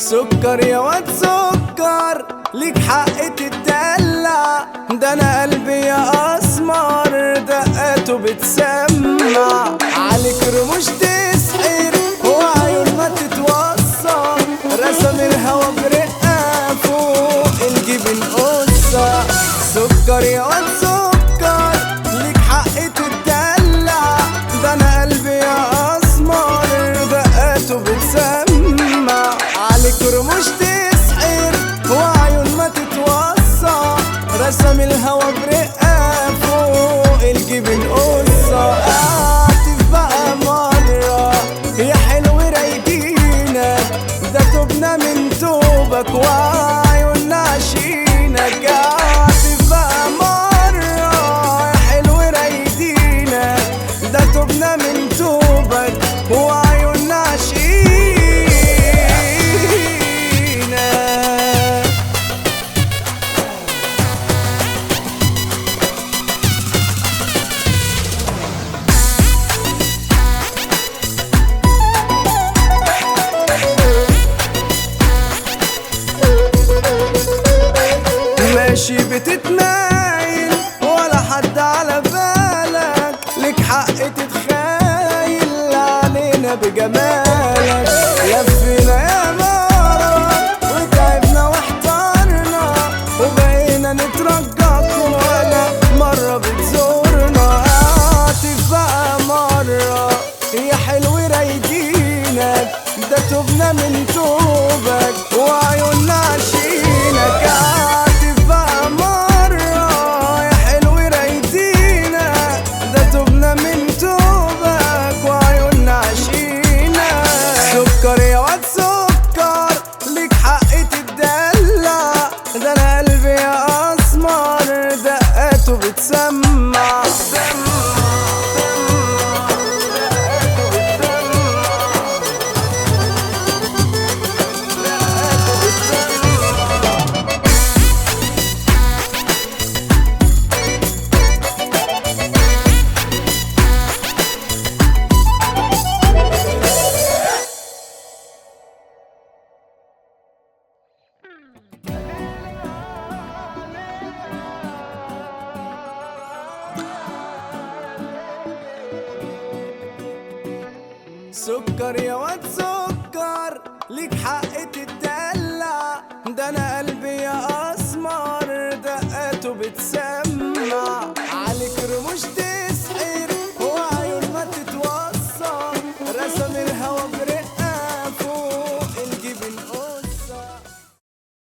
سكر يا واد سكر ليك حق تتدلع ده انا قلبي يا اسمر دقاته بتسمع عليك رموش تسحر وعيون ما تتوصل رسم الهوا برقة فوق الجبين قصة سكر يا واد سكر ليك حق تتدلع ده انا قلبي يا اسمر دقاته بتسمع عليك رموش تسحر وعيون ما تتوصى رسم الهوا برقة فوق الجبين قصة اعتف بقى مرة يا حلو رايدينك ده تبنا من توبك وعيوننا عشينك اعتف بقى مرة يا حلو رايدينك ده تبنا من توبك وعيوننا عشينك ماشي بتتنايل ولا حد على بالك لك حق تتخايل علينا بجمالك لفينا يا مرة وتعبنا واحترنا وبقينا نترجاك ولا مرة بتزورنا اعتف بقى مرة يا حلو رايدينك ده تبنا من توبك وعيوننا عشينك اعتف بقى مرة يا حلو رايدينك ده تبنا من توبك وعيوننا عشينك سكر يا واد سكر ليك حق تتدلع ده انا قلبي يا اسمر دقاته بتسمع سكر يا واد سكر ليك حق تتدلع ده انا قلبي يا اسمر دقاته بتسمع